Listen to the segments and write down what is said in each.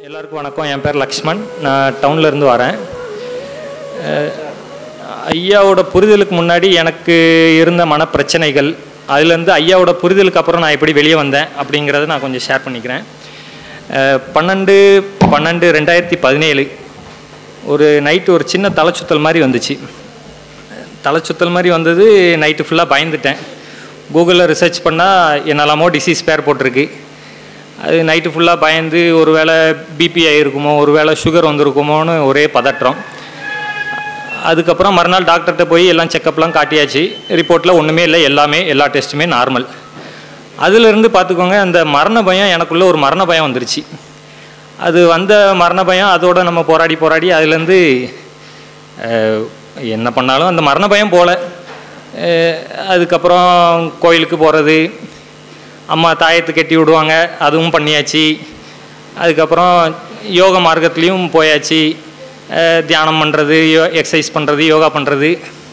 எல்லாருக்கும் வணக்கம் என் பேர் லக்ஷ்மண் நான் டவுன்ல இருந்து வரேன் அஹ், ஐயாவோட புரிதலுக்கு முன்னாடி எனக்கு இருந்த மனப்பிரச்சனைகள் அதுலேருந்து ஐயாவோட புரிதலுக்கு அப்புறம் நான் எப்படி வெளியே வந்தேன் அப்படிங்கிறத நான் கொஞ்சம் ஷேர் பண்ணிக்கிறேன் அஹ், பன்னெண்டு பன்னெண்டு ரெண்டாயிரத்தி பதினேழு ஒரு நைட்டு ஒரு சின்ன தலைச்சுத்தல் மாதிரி வந்துச்சு தலைச்சுத்தல் மாதிரி வந்தது நைட்டு ஃபுல்லாக பயந்துட்டேன் கூகுளில் ரிசர்ச் பண்ணால் என்னெல்லாமோ டிசீஸ் பேர் போட்டிருக்கு அது நைட்டு ஃபுல்லாக பயந்து ஒரு வேளை பிபி ஆகிருக்குமோ ஒரு வேளை சுகர் வந்திருக்குமோன்னு ஒரே பதற்றம் அதுக்கப்புறம் மறுநாள் டாக்டர்கிட்ட போய் எல்லாம் செக்கப்லாம் காட்டியாச்சு ரிப்போர்ட்டில் ஒன்றுமே இல்லை எல்லாமே எல்லா டெஸ்ட்டுமே நார்மல் அதிலிருந்து பார்த்துக்கோங்க அந்த மரண பயம் எனக்குள்ளே ஒரு மரண பயம் வந்துருச்சு அது வந்த மரண பயம் அதோட நம்ம போராடி போராடி அதுலேருந்து அஹ், என்ன பண்ணாலும் அந்த மரண பயம் போகல அஹ், அதுக்கப்புறம் கோயிலுக்கு போகிறது அம்மா தாயத்து கட்டி விடுவாங்க அதுவும் பண்ணியாச்சு அதுக்கப்புறம் யோக மார்க்கத்துலேயும் போயாச்சு அஹ், தியானம் பண்ணுறது யோ எக்ஸசைஸ் பண்ணுறது யோகா பண்ணுறது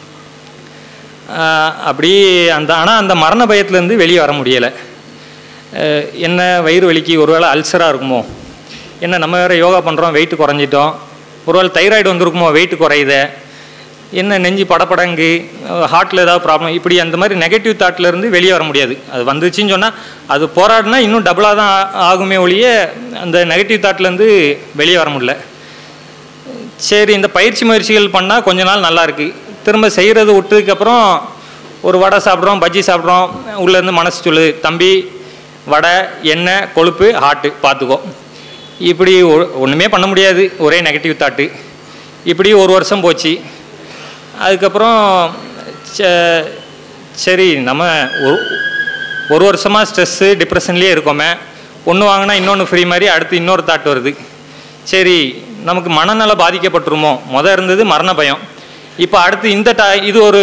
அப்படி அந்த ஆனால் அந்த மரண பயத்துலேருந்து வெளியே வர முடியலை அஹ், என்ன வயிறு வலிக்கு ஒருவேளை அல்சராக இருக்குமோ என்ன நம்ம வேறு யோகா பண்ணுறோம் வெயிட் குறைஞ்சிட்டோம் ஒருவேளை தைராய்டு வந்திருக்குமோ வெயிட் குறையுதே என்ன நெஞ்சு படபடங்கு ஹார்ட்டில் ஏதாவது ப்ராப்ளம் இப்படி அந்த மாதிரி நெகட்டிவ் தாட்லேருந்து வெளியே வர முடியாது அது வந்துச்சுன்னு சொன்னால் அது போராடினா இன்னும் டபுளாக தான் ஆ- ஆகுமே ஒழிய அந்த நெகட்டிவ் தாட்லேருந்து வெளியே வர முடியல சரி இந்த பயிற்சி முயற்சிகள் பண்ணால் கொஞ்ச நாள் நல்லா இருக்கு திரும்ப செய்கிறது விட்டதுக்கப்புறம் ஒரு வடை சாப்பிட்றோம் பஜ்ஜி சாப்பிட்றோம் உள்ளேருந்து மனசு சொல்லுது தம்பி வடை எண்ணெய் கொழுப்பு ஹாட்டு பார்த்துக்கோ இப்படி ஒ- ஒண்ணுமே பண்ண முடியாது ஒரே நெகட்டிவ் தாட்டு இப்படி ஒரு வருஷம் போச்சு அதுக்கப்புறம் ச- சரி நம்ம ஒரு ஒரு வருஷமாக ஸ்ட்ரெஸ்ஸு டிப்ரெஷன்லேயே இருக்கோமே ஒன்று வாங்கினா இன்னொன்று ஃப்ரீ மாதிரி அடுத்து இன்னொரு தாட் வருது சரி நமக்கு மனநல பாதிக்கப்பட்டுருமோ முத இருந்தது மரண பயம் இப்போ அடுத்து இந்த டா இது ஒரு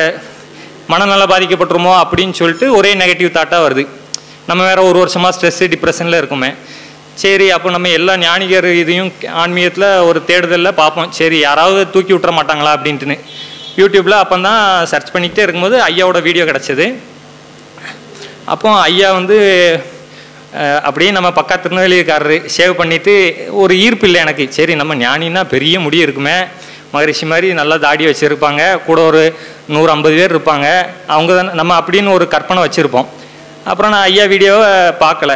மனநல பாதிக்கப்பட்டுருமோ அப்படின்னு சொல்லிட்டு ஒரே நெகட்டிவ் தாட்டாக வருது நம்ம வேற ஒரு வருஷமாக ஸ்ட்ரெஸ்ஸு டிப்ரெஷனில் இருக்குமே சரி அப்போ நம்ம எல்லா ஞானிகர் இதையும் ஆன்மீகத்தில் ஒரு தேடுதலில் பார்ப்போம் சரி யாராவது தூக்கி விட்டுற மாட்டாங்களா அப்படின்ட்டுன்னு யூடியூப்பில் அப்போ தான் சர்ச் பண்ணிக்கிட்டே இருக்கும்போது ஐயாவோட வீடியோ கிடச்சிது அப்போ ஐயா வந்து அஹ், அப்படியே நம்ம பக்கா திருநெல்வேலிக்காரரு சேவ் பண்ணிட்டு ஒரு ஈர்ப்பு இல்லை எனக்கு சரி நம்ம ஞானின்னா பெரிய முடி இருக்குமே மகரிஷி மாதிரி நல்லா தாடி வச்சுருப்பாங்க கூட ஒரு நூறு ஐம்பது பேர் இருப்பாங்க அவங்க தான் நம்ம அப்படின்னு ஒரு கற்பனை வச்சுருப்போம் அப்புறம் நான் ஐயா வீடியோவை பார்க்கல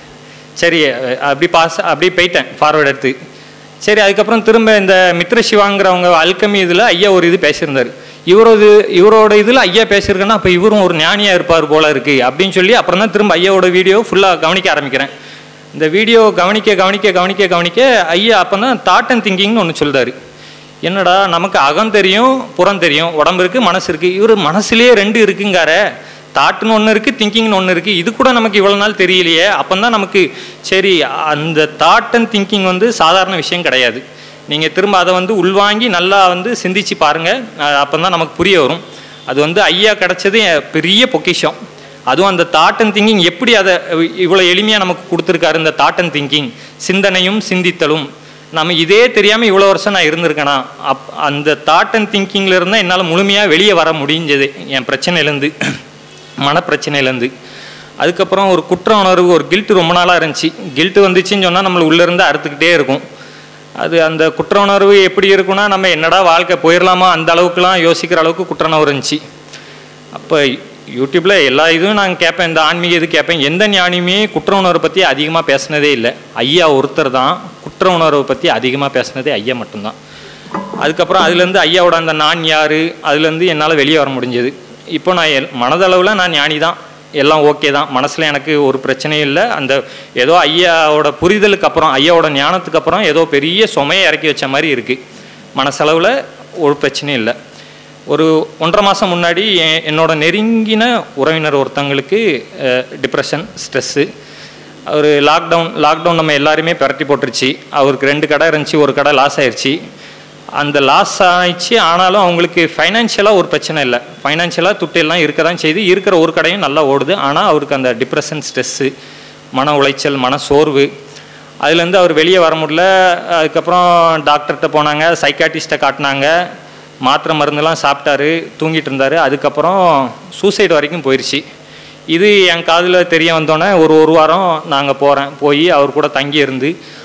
சரி அஹ், அப்படி பாஸ் அப்படி போயிட்டேன் ஃபார்வர்ட் எடுத்து சரி அதுக்கப்புறம் திரும்ப இந்த மித்ர சிவாங்கிறவங்க அல்கமி இதில் ஐயா ஒரு இது பேசியிருந்தார் இவரோட இவரோட இதில் ஐயா பேசியிருக்கேன்னா அப்போ இவரும் ஒரு ஞானியாக இருப்பார் போல இருக்கு அப்படின்னு சொல்லி அப்புறம் தான் திரும்ப ஐயாவோட வீடியோ ஃபுல்லாக கவனிக்க ஆரம்பிக்கிறேன் இந்த வீடியோ கவனிக்க கவனிக்க கவனிக்க கவனிக்க ஐயா அப்போ தான் தாட் அண்ட் திங்கிங்னு ஒன்று சொல்றாரு என்னடா நமக்கு அகம் தெரியும் புறம் தெரியும் உடம்பு இருக்கு மனசு இருக்கு இவர் மனசுலயே ரெண்டு இருக்குங்கார தாட்டுன்னு ஒன்று இருக்குது திங்கிங்னு ஒன்று இருக்குது இது கூட நமக்கு இவ்வளோ நாள் தெரியலையே அப்போ தான் நமக்கு சரி அந்த தாட் அண்ட் திங்கிங் வந்து சாதாரண விஷயம் கிடையாது நீங்கள் திரும்ப அதை வந்து உள்வாங்கி நல்லா வந்து சிந்திச்சு பாருங்கள் அப்போ தான் நமக்கு புரிய வரும் அது வந்து ஐயா கிடச்சது பெரிய பொக்கிஷம் அதுவும் அந்த தாட் அண்ட் திங்கிங் எப்படி அதை இவ்வளோ எளிமையாக நமக்கு கொடுத்துருக்காரு இந்த தாட் அண்ட் திங்கிங் சிந்தனையும் சிந்தித்தலும் நம்ம இதே தெரியாமல் இவ்வளோ வருஷம் நான் இருந்திருக்கேனா அப் அந்த தாட் அண்ட் திங்கிங்கில் இருந்தால் என்னால் முழுமையாக வெளியே வர முடிஞ்சது என் பிரச்சனையிலேருந்து மனப்பிரச்சனையிலேருந்து அதுக்கப்புறம் ஒரு குற்ற உணர்வு ஒரு கில்ட்டு ரொம்ப நாளாக இருந்துச்சு கில்ட்டு வந்துச்சுன்னு சொன்னால் நம்மளை உள்ளேருந்து அறுத்துக்கிட்டே இருக்கும் அது அந்த குற்ற உணர்வு எப்படி இருக்குன்னா நம்ம என்னடா வாழ்க்கை போயிடலாமா அந்த அளவுக்குலாம் யோசிக்கிற அளவுக்கு குற்ற உணர்வு இருந்துச்சு அப்போ யூடியூப்பில் எல்லா இதுவும் நான் கேட்பேன் இந்த ஆன்மீக இது கேட்பேன் எந்த ஞானியுமே குற்ற உணர்வை பற்றி அதிகமாக பேசினதே இல்லை ஐயா ஒருத்தர் தான் குற்ற உணர்வை பற்றி அதிகமாக பேசினதே ஐயா மட்டும்தான் அதுக்கப்புறம் அதுலேருந்து ஐயாவோட அந்த நான் யார் அதுலேருந்து என்னால் வெளியே வர முடிஞ்சது இப்போ நான் எல் மனதளவில் நான் ஞானி தான் எல்லாம் ஓகே தான் மனசில் எனக்கு ஒரு பிரச்சனையும் இல்லை அந்த ஏதோ ஐயாவோட புரிதலுக்கு அப்புறம் ஐயாவோட ஞானத்துக்கு அப்புறம் ஏதோ பெரிய சுமையை இறக்கி வச்ச மாதிரி இருக்குது மனசளவில் ஒரு பிரச்சனையும் இல்லை ஒரு ஒன்றரை மாதம் முன்னாடி என் என்னோட நெருங்கின உறவினர் ஒருத்தங்களுக்கு டிப்ரெஷன் ஸ்ட்ரெஸ்ஸு அவர் லாக்டவுன் லாக்டவுன் நம்ம எல்லாருமே பிரட்டி போட்டுருச்சு அவருக்கு ரெண்டு கடை இருந்துச்சு ஒரு கடை லாஸ் ஆயிடுச்சு அந்த லாஸ் ஆயிடுச்சு ஆனாலும் அவங்களுக்கு ஃபைனான்ஷியலாக ஒரு பிரச்சனை இல்லை ஃபைனான்ஷியலாக துட்டு எல்லாம் இருக்க தான் செய்து இருக்கிற ஒரு கடையும் நல்லா ஓடுது ஆனால் அவருக்கு அந்த டிப்ரெஷன் ஸ்ட்ரெஸ்ஸு மன உளைச்சல் மன சோர்வு அதுலேருந்து அவர் வெளியே வர முடியல அதுக்கப்புறம் டாக்டர்கிட்ட போனாங்க சைக்காட்டிஸ்ட்டை காட்டினாங்க மாத்திரை மருந்துலாம் சாப்பிட்டாரு தூங்கிட்டு இருந்தார் அதுக்கப்புறம் சூசைடு வரைக்கும் போயிடுச்சு இது என் காதில் தெரிய வந்தோடனே ஒரு ஒரு வாரம் நாங்கள் போகிறேன் போய் அவர் கூட தங்கி இருந்து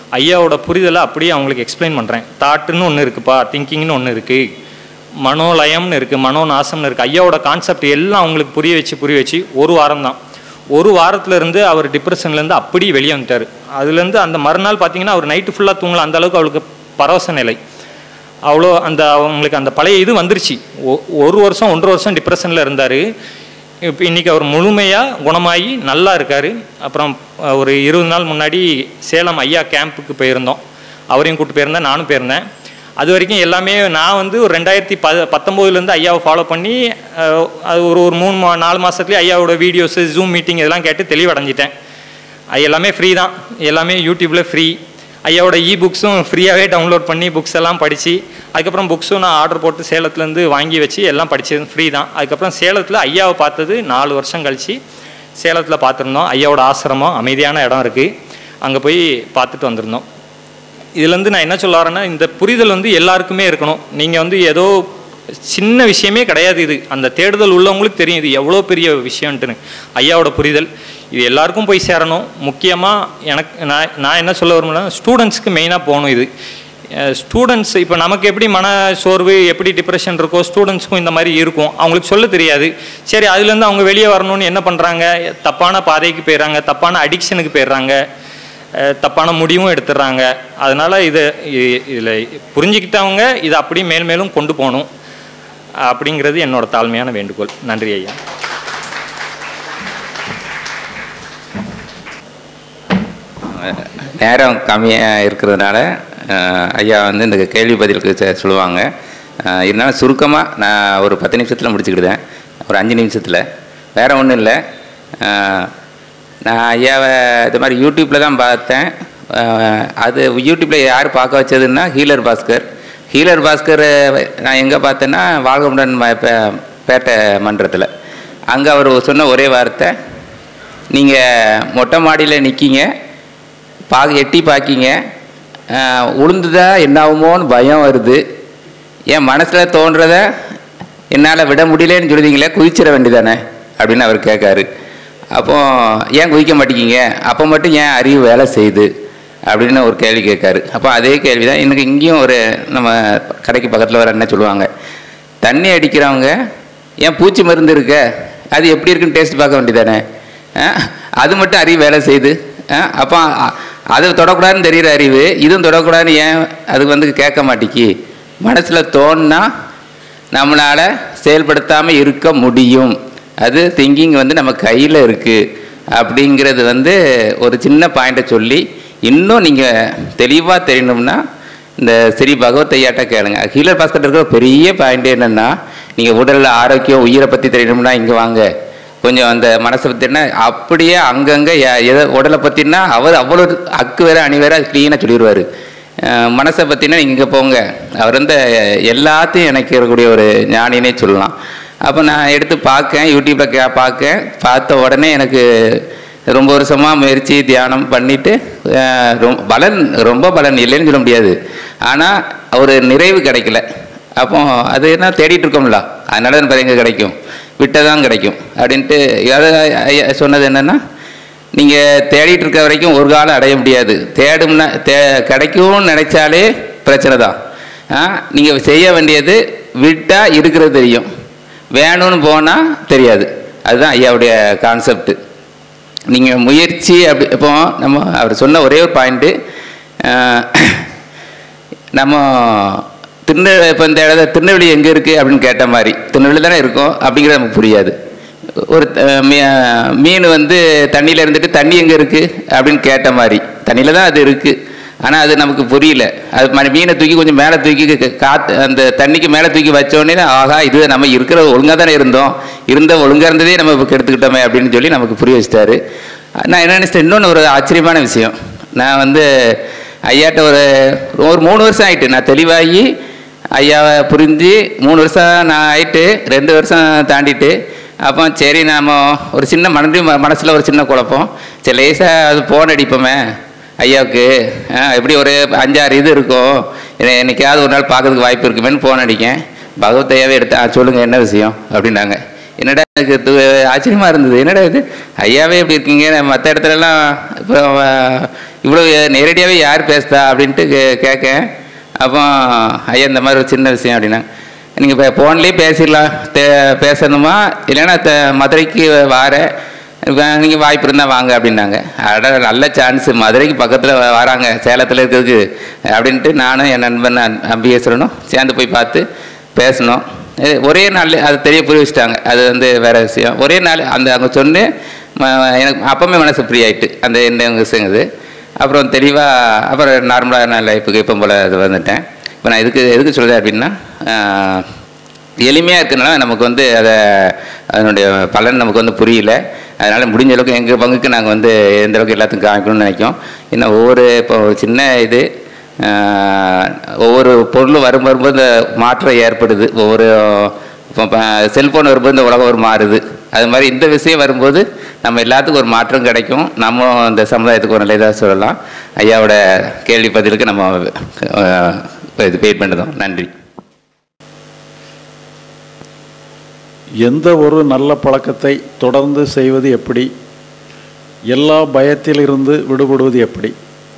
ஐயாவோட புரிதலை அப்படியே அவங்களுக்கு எக்ஸ்பிளைன் பண்ணுறேன் தாட்டுன்னு ஒன்று இருக்குப்பா திங்கிங்னு ஒன்று இருக்குது மனோலயம்னு இருக்குது மனோநாசம்னு இருக்குது ஐயாவோட கான்செப்ட் எல்லாம் அவங்களுக்கு புரிய வச்சு புரிய வச்சு ஒரு வாரம் தான் ஒரு வாரத்துல இருந்து அவர் டிப்ரெஷன்லேருந்து அப்படியே வெளியே வந்துட்டார் அதுலேருந்து அந்த மறுநாள் பார்த்தீங்கன்னா அவர் நைட்டு ஃபுல்லாக தூங்கல அந்த அளவுக்கு அவளுக்கு பரவச நிலை அவ்வளோ அந்த அவங்களுக்கு அந்த பழைய இது வந்துருச்சு ஒ- ஒரு வருஷம் ஒன்றரை வருஷம் டிப்ரெஷனில் இருந்தார் இப்போ இன்றைக்கி அவர் முழுமையாக குணமாகி நல்லா இருக்கார் அப்புறம் அஹ், ஒரு இருபது நாள் முன்னாடி சேலம் ஐயா கேம்புக்கு போயிருந்தோம் அவரையும் கூப்பிட்டு போயிருந்தேன் நானும் போயிருந்தேன் அது வரைக்கும் எல்லாமே நான் வந்து ஒரு ரெண்டாயிரத்தி ப பத்தொம்போதுலேருந்து ஐயாவை ஃபாலோ பண்ணி அஹ், அது ஒரு ஒரு மூணு மா நாலு மாதத்துலேயே ஐயாவோட வீடியோஸு ஜூம் மீட்டிங் இதெல்லாம் கேட்டு தெளிவடைஞ்சிட்டேன் அது எல்லாமே ஃப்ரீ தான் எல்லாமே யூடியூப்பில் ஃப்ரீ ஐயாவோட இ புக்ஸும் ஃப்ரீயாகவே டவுன்லோட் பண்ணி புக்ஸ் எல்லாம் படித்து அதுக்கப்புறம் புக்ஸும் நான் ஆர்டர் போட்டு சேலத்துலேருந்து வாங்கி வச்சு எல்லாம் படித்தது ஃப்ரீ தான் அதுக்கப்புறம் சேலத்தில் ஐயாவை பார்த்தது நாலு வருஷம் கழித்து சேலத்தில் பார்த்துருந்தோம் ஐயாவோட ஆசிரமம் அமைதியான இடம் இருக்குது அங்கே போய் பார்த்துட்டு வந்திருந்தோம் இதுலேருந்து நான் என்ன சொல்ல வரேன்னா இந்த புரிதல் வந்து எல்லாருக்குமே இருக்கணும் நீங்கள் வந்து ஏதோ சின்ன விஷயமே கிடையாது இது அந்த தேடுதல் உள்ளவங்களுக்கு தெரியும் இது எவ்வளோ பெரிய விஷயம்ட்டுன்னு ஐயாவோட புரிதல் இது எல்லாருக்கும் போய் சேரணும் முக்கியமாக எனக்கு நான் நான் என்ன சொல்ல வரும்னா ஸ்டூடெண்ட்ஸ்க்கு மெயினாக போகணும் இது ஸ்டூடெண்ட்ஸ் இப்போ நமக்கு எப்படி மன சோர்வு எப்படி டிப்ரெஷன் இருக்கோ ஸ்டூடெண்ட்ஸ்க்கும் இந்த மாதிரி இருக்கும் அவங்களுக்கு சொல்ல தெரியாது சரி அதுலேருந்து அவங்க வெளியே வரணும்னு என்ன பண்ணுறாங்க தப்பான பாதைக்கு போயிடுறாங்க தப்பான அடிக்ஷனுக்கு போயிடுறாங்க அஹ் தப்பான முடிவும் எடுத்துடுறாங்க அதனால் இது இதில் புரிஞ்சுக்கிட்டவங்க இதை அப்படியே மேல் மேலும் கொண்டு போகணும் அப்படிங்கிறது என்னோட தாழ்மையான வேண்டுகோள் நன்றி ஐயா நேரம் கம்மியாக இருக்கிறதுனால அஹ், ஐயா வந்து இந்த கேள்வி பதிலுக்கு செ- சொல்லுவாங்க அஹ், இருந்தாலும் சுருக்கமாக நான் ஒரு பத்து நிமிஷத்தில் முடிச்சுக்கிடுதேன் ஒரு அஞ்சு நிமிஷத்தில் வேறு ஒன்றும் இல்லை அஹ், நான் ஐயாவை இது மாதிரி யூடியூப்பில் தான் பார்த்தேன் அஹ், அது யூடியூப்பில் யார் பார்க்க வச்சதுன்னா ஹீலர் பாஸ்கர் ஹீலர் பாஸ்கர் நான் எங்கே பார்த்தேன்னா வாழ்கமுடன் ம- பே- பேட்டை மன்றத்தில் அங்கே அவர் சொன்ன ஒரே வார்த்தை நீங்கள் மொட்டை மாடியில் நிற்கீங்க பார்க்க எட்டி பார்க்கிங்க உளுந்துதா என்ன ஆகுமோன்னு பயம் வருது என் மனசில் தோன்றத என்னால் விட முடியலன்னு சொல்லுதீங்களே குதிச்சிட வேண்டியதானே அப்படின்னு அவர் கேட்காரு அப்போ ஏன் குதிக்க மாட்டேங்கிங்க அப்போ மட்டும் ஏன் அறிவு வேலை செய்யுது அப்படின்னு ஒரு கேள்வி கேட்காரு அப்போ அதே கேள்வி தான் எனக்கு இங்கேயும் ஒரு நம்ம கடைக்கு பக்கத்தில் வர என்ன சொல்லுவாங்க தண்ணி அடிக்கிறவங்க ஏன் பூச்சி மருந்து இருக்க அது எப்படி இருக்குன்னு டேஸ்ட் பார்க்க வேண்டியதானே அஹ், அது மட்டும் அறிவு வேலை செய்யுது அஹ், அப்போ அ- அது தொடக்கூடாதுன்னு தெரிகிற அறிவு இதுவும் தொடக்கூடாதுன்னு ஏன் அது வந்து கேட்க மாட்டேக்கி மனசில் தோணுனா நம்மளால் செயல்படுத்தாமல் இருக்க முடியும் அது திங்கிங் வந்து நம்ம கையில் இருக்குது அப்படிங்கிறது வந்து ஒரு சின்ன பாயிண்ட்டை சொல்லி இன்னும் நீங்கள் தெளிவாக தெரியணும்னா இந்த ஸ்ரீ பகவத் ஐயாட்ட கேளுங்க ஹீலர் பாஸ்கர் இருக்கிற பெரிய பாயிண்ட் என்னென்னா நீங்கள் உடலில் ஆரோக்கியம் உயிரை பற்றி தெரியணும்னா இங்கே வாங்க கொஞ்சம் அந்த மனசை பற்றினா அப்படியே அங்கங்கே எதை உடலை பற்றினா அவர் அவ்வளோ அக்கு வேற அணி வேற க்ளீனாக சொல்லிடுவார் மனசை பற்றினா இங்கே போங்க அவர் வந்து எல்லாத்தையும் இணைக்கக்கூடிய ஒரு ஞானினே சொல்லலாம் அப்போ நான் எடுத்து பார்க்கேன் யூடியூப்பில் கே பார்க்கேன் பார்த்த உடனே எனக்கு ரொம்ப வருஷமாக முயற்சி தியானம் பண்ணிட்டு அஹ், ரொம் பலன் ரொம்ப பலன் இல்லைன்னு சொல்ல முடியாது ஆனால் ஒரு நிறைவு கிடைக்கல அப்போ அது என்ன தேடிட்டு இருக்கோம்ல அதனால தான் எங்கே கிடைக்கும் விட்டால் தான் கிடைக்கும் அப்படின்ட்டு அதை ஐயா சொன்னது என்னென்னா நீங்கள் தேடிட்டு இருக்க வரைக்கும் ஒரு காலம் அடைய முடியாது தேடும்னா தே கிடைக்கும்னு நினைச்சாலே பிரச்சனை தான் நீங்கள் செய்ய வேண்டியது விட்டால் இருக்கிறது தெரியும் வேணும்னு போனால் தெரியாது அதுதான் ஐயாவுடைய கான்செப்ட் நீங்கள் முயற்சி அப்படி இப்போ நம்ம அவர் சொன்ன ஒரே ஒரு பாயிண்ட்டு நம்ம திருநெ இப்போ இந்த இடத்துல திருநெல்வேலி எங்கே இருக்குது அப்படின்னு கேட்ட மாதிரி திருநெல்வேலி தானே இருக்கும் அப்படிங்கிறது நமக்கு புரியாது ஒரு அஹ், மீ- மீன் வந்து தண்ணியில் இருந்துட்டு தண்ணி எங்கே இருக்குது அப்படின்னு கேட்ட மாதிரி தண்ணியில் தான் அது இருக்குது ஆனால் அது நமக்கு புரியல அது மாதிரி மீனை தூக்கி கொஞ்சம் மேலே தூக்கி க- காத்து அந்த தண்ணிக்கு மேலே தூக்கி வச்சோடனே ஆகா இது நம்ம இருக்கிற ஒழுங்காக தானே இருந்தோம் இருந்த ஒழுங்காக இருந்ததே நம்ம இப்போ கெடுத்துக்கிட்டோமே அப்படின்னு சொல்லி நமக்கு புரிய வச்சிட்டாரு நான் என்ன நினச்சிட்டேன் இன்னொன்று ஒரு ஆச்சரியமான விஷயம் நான் வந்து ஐயாட்ட ஒரு ஒரு மூணு வருஷம் ஆயிட்டு நான் தெளிவாகி ஐயாவை புரிஞ்சு மூணு வருஷம் நான் ஆயிட்டு ரெண்டு வருஷம் தாண்டிட்டு அப்போ சரி நாம ஒரு சின்ன மனதில் மனசில் ஒரு சின்ன குழப்பம் சரி லேசாக அது போன் அடிப்போமே ஐயாவுக்கு ஆ, எப்படி ஒரு அஞ்சாறு இது இருக்கும் என்னை என்னைக்காவது ஒரு நாள் பார்க்கறதுக்கு வாய்ப்பு இருக்குமேன்னு ஃபோன் அடிக்கேன் பகவத் ஐயாவே எடுத்து "ஆ, சொல்லுங்க என்ன விஷயம் அப்படின்னாங்க என்னடா எனக்கு து- ஆச்சரியமா இருந்தது என்னடா இது ஐயாவே எப்படி இருக்கீங்க மற்ற இடத்துலலாம் இப்போ அஹ், இவ்வளோ நேரடியாகவே யார் பேசுதா அப்படின்ட்டு கே கேட்க அப்போ ஐயா இந்த மாதிரி ஒரு சின்ன விஷயம் அப்படின்னா நீங்கள் இப்போ ஃபோன்லேயே பேசிடலாம் தே பேசணுமா இல்லைன்னா த மதுரைக்கு வார நீங்கள் வாய்ப்பு இருந்தால் வாங்க அப்படின்னாங்க அட நல்ல சான்ஸு மதுரைக்கு பக்கத்தில் வராங்க சேலத்தில் இருக்கிறதுக்கு அப்படின்ட்டு நானும் என் நண்பன் அன்- அம்பிகேஸ்வரனும் சேர்ந்து போய் பார்த்து பேசினோம் இது ஒரே நாள் அது தெரிய புரிய வச்சுட்டாங்க அது வந்து வேற விஷயம் ஒரே நாள் அந்த அங்கே சொன்னு ம- எனக்கு அப்பவுமே மனசு ஃப்ரீ ஆயிட்டு அந்த என்ன விஷயங்குது அப்புறம் தெளிவாக அப்புறம் நார்மலாக நான் லைஃபுக்கு இப்போ போல் இது வந்துட்டேன் இப்போ நான் இதுக்கு எதுக்கு சொல்கிறேன் அப்படின்னா ஆஹ், எளிமையாக இருக்கிறனால நமக்கு வந்து அதை அதனுடைய பலன் நமக்கு வந்து புரியல அதனால் முடிஞ்ச அளவுக்கு எங்கள் பங்குக்கு நாங்கள் வந்து எந்த அளவுக்கு எல்லாத்துக்கும் காமிக்கணும்னு நினைக்கும் இன்னும் ஒவ்வொரு இப்போ ஒரு சின்ன இது ஆஹ், ஒவ்வொரு பொருளும் வரும் வரும்போது இந்த மாற்றம் ஏற்படுது ஒவ்வொரு இப்போ செல்ஃபோன் வரும்போது இந்த உலகம் ஒரு மாறுது அது மாதிரி இந்த விஷயம் வரும்போது நம்ம எல்லாத்துக்கும் ஒரு மாற்றம் கிடைக்கும் நம்ம இந்த சமுதாயத்துக்கு ஒரு நல்லதாக சொல்லலாம் ஐயாவோட கேள்வி பதிலுக்கு நம்ம ஆஹ், இது வெயிட் பண்ணுறோம் நன்றி எந்த ஒரு நல்ல பழக்கத்தை தொடர்ந்து செய்வது எப்படி எல்லா பயத்திலிருந்து விடுபடுவது எப்படி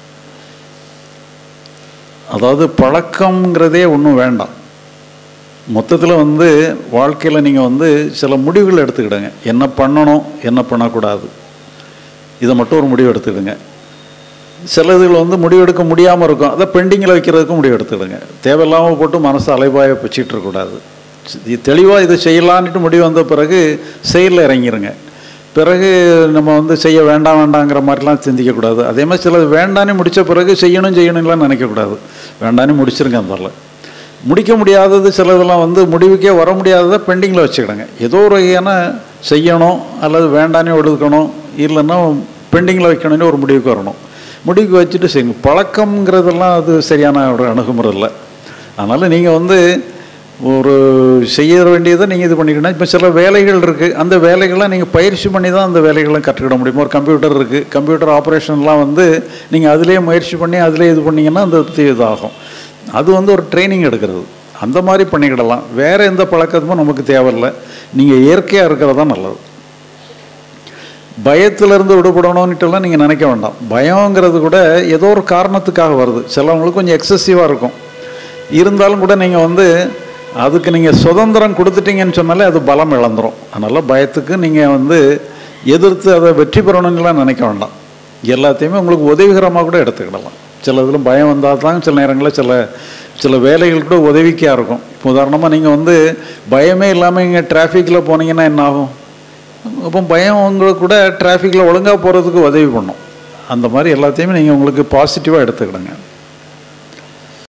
அதாவது பழக்கம்ங்கிறதே ஒன்றும் வேண்டாம் மொத்தத்தில் வந்து வாழ்க்கையில் நீங்கள் வந்து சில முடிவுகள் எடுத்துக்கிடுங்க என்ன பண்ணணும் என்ன பண்ணக்கூடாது இதை மட்டும் ஒரு முடிவு எடுத்துக்கிடுங்க சில இதில் வந்து முடிவெடுக்க முடியாமல் இருக்கும் அதை பெண்டிங்கில் வைக்கிறதுக்கும் முடிவு எடுத்துக்கிடுங்க தேவையில்லாமல் போட்டு மனசை அலைபாய வச்சுட்டு இருக்கக்கூடாது இது தெளிவாக இது செய்யலான்ட்டு முடிவு வந்த பிறகு செயலில் இறங்கிருங்க பிறகு நம்ம வந்து செய்ய வேண்டாம் வேண்டாங்கிற மாதிரிலாம் சிந்திக்கக்கூடாது அதே மாதிரி சிலது வேண்டான்னு முடித்த பிறகு செய்யணும் செய்யணும்லாம் நினைக்கக்கூடாது வேண்டான்னு முடிச்சிருங்க அந்த முடிக்க முடியாதது சிலதெல்லாம் வந்து முடிவுக்கே வர முடியாததை பெண்டிங்கில் வச்சுக்கிடுங்க ஏதோ ஒரு வகையான செய்யணும் அல்லது வேண்டானே ஒடுக்கணும் இல்லைன்னா பெண்டிங்கில் வைக்கணும்னு ஒரு முடிவுக்கு வரணும் முடிவுக்கு வச்சுட்டு செய்யுங்க பழக்கம்ங்கிறதெல்லாம் அது சரியான ஒரு அணுகுமுறை இல்லை அதனால் நீங்கள் வந்து ஒரு செய்ய வேண்டியதை நீங்கள் இது பண்ணிக்கணும் இப்போ சில வேலைகள் இருக்குது அந்த வேலைகள்லாம் நீங்கள் பயிற்சி பண்ணி தான் அந்த வேலைகளை கற்றுக்கிட முடியும் ஒரு கம்ப்யூட்டர் இருக்குது கம்ப்யூட்டர் ஆப்ரேஷன்லாம் வந்து நீங்கள் அதிலேயே முயற்சி பண்ணி அதிலே இது பண்ணீங்கன்னா அந்த பற்றி இதாகும் அது வந்து ஒரு ட்ரைனிங் எடுக்கிறது அந்த மாதிரி பண்ணிக்கிடலாம் வேறு எந்த பழக்கமும் நமக்கு தேவையில்லை நீங்கள் இயற்கையாக இருக்கிறது தான் நல்லது பயத்திலிருந்து விடுபடணும்னுட்டுலாம் நீங்கள் நினைக்க வேண்டாம் பயங்கிறது கூட ஏதோ ஒரு காரணத்துக்காக வருது சிலவங்களுக்கு கொஞ்சம் எக்ஸசிவாக இருக்கும் இருந்தாலும் கூட நீங்கள் வந்து அதுக்கு நீங்கள் சுதந்திரம் கொடுத்துட்டீங்கன்னு சொன்னாலே அது பலம் இழந்துரும் அதனால் பயத்துக்கு நீங்கள் வந்து எதிர்த்து அதை வெற்றி பெறணும்னுலாம் நினைக்க வேண்டாம் எல்லாத்தையுமே உங்களுக்கு உதவிகரமாக கூட எடுத்துக்கிடலாம் சில இதில் பயம் வந்தால் தான் சில நேரங்களில் சில சில வேலைகள் கூட உதவிக்காக இருக்கும் இப்போ உதாரணமாக நீங்கள் வந்து பயமே இல்லாமல் இங்கே டிராஃபிக்கில் போனீங்கன்னா என்ன ஆகும் அப்போ பயம் உங்களுக்கு கூட டிராஃபிக்கில் ஒழுங்காக போகிறதுக்கு உதவி பண்ணும் அந்த மாதிரி எல்லாத்தையுமே நீங்கள் உங்களுக்கு பாசிட்டிவாக எடுத்துக்கிடுங்க